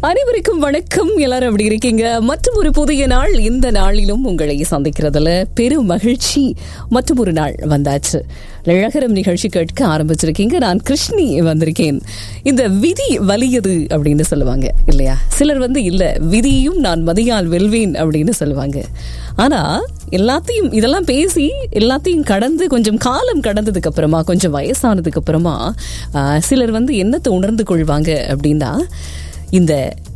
அனைவருக்கும் வணக்கம் எல்லாரும் அப்படி இருக்கீங்க மற்றும் ஒரு புதிய நாள் இந்த நாளிலும் உங்களை சந்திக்கிறதுல பெரும் மகிழ்ச்சி மற்றும் ஒரு நாள் வந்தாச்சு அழகரம் நிகழ்ச்சி கேட்க ஆரம்பிச்சிருக்கீங்க நான் கிருஷ்ணி வந்திருக்கேன் இந்த விதி வலியது அப்படின்னு சொல்லுவாங்க இல்லையா சிலர் வந்து இல்ல விதியும் நான் மதியால் வெல்வேன் அப்படின்னு சொல்லுவாங்க ஆனா எல்லாத்தையும் இதெல்லாம் பேசி எல்லாத்தையும் கடந்து கொஞ்சம் காலம் கடந்ததுக்கு அப்புறமா கொஞ்சம் வயசானதுக்கு அப்புறமா ஆஹ், சிலர் வந்து என்னத்தை உணர்ந்து கொள்வாங்க அப்படின்னா இந்த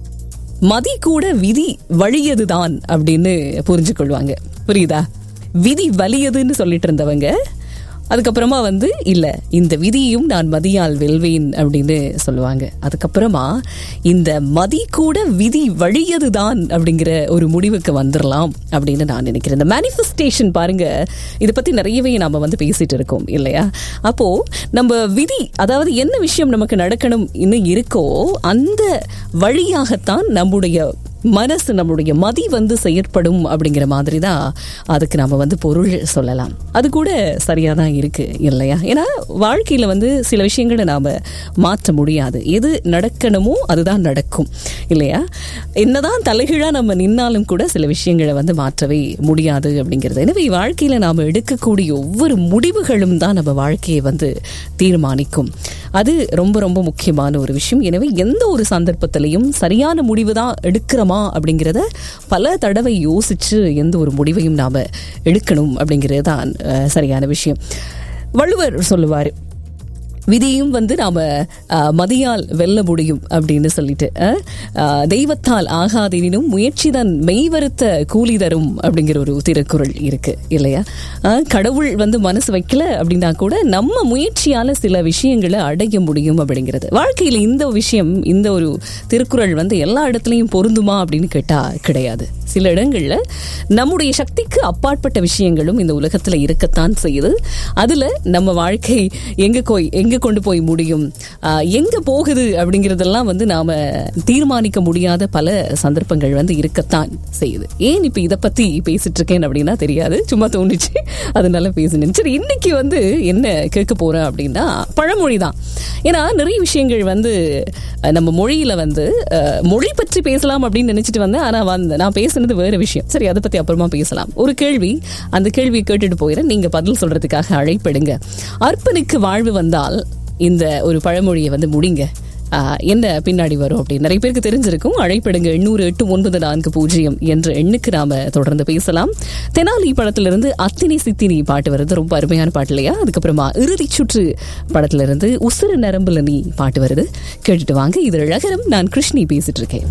மதி கூட விதி வழியதுதான் அப்படின்னு புரிஞ்சு கொள்வாங்க புரியுதா விதி வலியதுன்னு சொல்லிட்டு இருந்தவங்க அதுக்கப்புறமா வந்து இல்ல இந்த விதியும் நான் மதியால் வெல்வேன் அப்படின்னு சொல்லுவாங்க அதுக்கப்புறமா இந்த மதி கூட விதி வழியதுதான் அப்படிங்கிற ஒரு முடிவுக்கு வந்துடலாம் அப்படின்னு நான் நினைக்கிறேன் இந்த மேனிஃபெஸ்டேஷன் பாருங்க இதை பத்தி நிறையவே நாம வந்து பேசிட்டு இருக்கோம் இல்லையா அப்போ நம்ம விதி அதாவது என்ன விஷயம் நமக்கு நடக்கணும் இன்னும் இருக்கோ அந்த வழியாகத்தான் நம்முடைய மனசு நம்முடைய மதி வந்து செயற்படும் அப்படிங்கிற மாதிரி தான் அதுக்கு நம்ம வந்து பொருள் சொல்லலாம் அது கூட சரியா தான் இருக்கு இல்லையா ஏன்னா வாழ்க்கையில வந்து சில விஷயங்களை நாம மாற்ற முடியாது எது நடக்கணுமோ அதுதான் நடக்கும் இல்லையா என்னதான் தலைகீழா நம்ம நின்னாலும் கூட சில விஷயங்களை வந்து மாற்றவே முடியாது அப்படிங்கிறது எனவே வாழ்க்கையில நாம எடுக்கக்கூடிய ஒவ்வொரு முடிவுகளும் தான் நம்ம வாழ்க்கையை வந்து தீர்மானிக்கும் அது ரொம்ப ரொம்ப முக்கியமான ஒரு விஷயம் எனவே எந்த ஒரு சந்தர்ப்பத்திலையும் சரியான முடிவு தான் எடுக்கிறோமா அப்படிங்கிறத பல தடவை யோசிச்சு எந்த ஒரு முடிவையும் நாம எடுக்கணும் அப்படிங்கிறது தான் அஹ், சரியான விஷயம் வள்ளுவர் சொல்லுவார் விதியும் வந்து நாம அஹ், மதியால் வெல்ல முடியும் அப்படின்னு சொல்லிட்டு அஹ், அஹ், தெய்வத்தால் ஆகாதெனினும் முயற்சிதான் மெய்வருத்த கூலி தரும் அப்படிங்கிற ஒரு திருக்குறள் இருக்கு இல்லையா அஹ், கடவுள் வந்து மனசு வைக்கல அப்படின்னா கூட நம்ம முயற்சியால சில விஷயங்களை அடைய முடியும் அப்படிங்கிறது வாழ்க்கையில இந்த விஷயம் இந்த ஒரு திருக்குறள் வந்து எல்லா இடத்துலையும் பொருந்துமா அப்படின்னு கேட்டா கிடையாது சில இடங்கள்ல நம்முடைய சக்திக்கு அப்பாற்பட்ட விஷயங்களும் இந்த உலகத்துல இருக்கத்தான் செய்யுது அதுல நம்ம வாழ்க்கை எங்க போய் எங்க கொண்டு போய் முடியும் ஆஹ், எங்க போகுது அப்படிங்கறதெல்லாம் வந்து நாம தீர்மானிக்க முடியாத பல சந்தர்ப்பங்கள் வந்து இருக்கத்தான் செய்யுது ஏன் இப்ப இத பத்தி பேசிட்டு இருக்கேன் அப்படின்னா தெரியாது சும்மா தோணுச்சு அதனால பேசினேன் சரி இன்னைக்கு வந்து என்ன கேட்க போறேன் அப்படின்னா பழமொழி தான் ஏன்னா நிறைய விஷயங்கள் வந்து அஹ், நம்ம மொழியில வந்து அஹ், மொழி பற்றி பேசலாம் அப்படின்னு நினைச்சிட்டு வந்தேன் ஆனா வந்து நான் பேசுனது வேற விஷயம் சரி அதை பத்தி அப்புறமா பேசலாம் ஒரு கேள்வி அந்த கேள்வியை கேட்டுட்டு போயிடுறேன் நீங்க பதில் சொல்றதுக்காக அழைப்படுங்க அர்ப்பனுக்கு வாழ்வு வந்தால் இந்த ஒரு பழமொழியை வந்து முடிங்க ஆஹ், என்ன பின்னாடி வரும் அப்படின்னு நிறைய பேருக்கு தெரிஞ்சிருக்கும் அழைப்படுங்க எண்ணூறு எட்டு ஒன்பது நான்கு பூஜ்ஜியம் என்ற எண்ணுக்கு நாம தொடர்ந்து பேசலாம் தெனாலி படத்திலிருந்து அத்தினி சித்தினி பாட்டு வருது ரொம்ப அருமையான பாட்டு இல்லையா அதுக்கப்புறமா இறுதி சுற்று படத்திலிருந்து உசுறு நரம்புல நீ பாட்டு வருது கேட்டுட்டு வாங்க இது அழகரம் நான் கிருஷ்ணி பேசிட்டு இருக்கேன்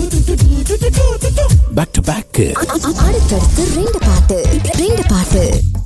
பேக் டு பேக் அடுத்தடுத்து ரெண்டு பாட்டு ரெண்டு பாட்டு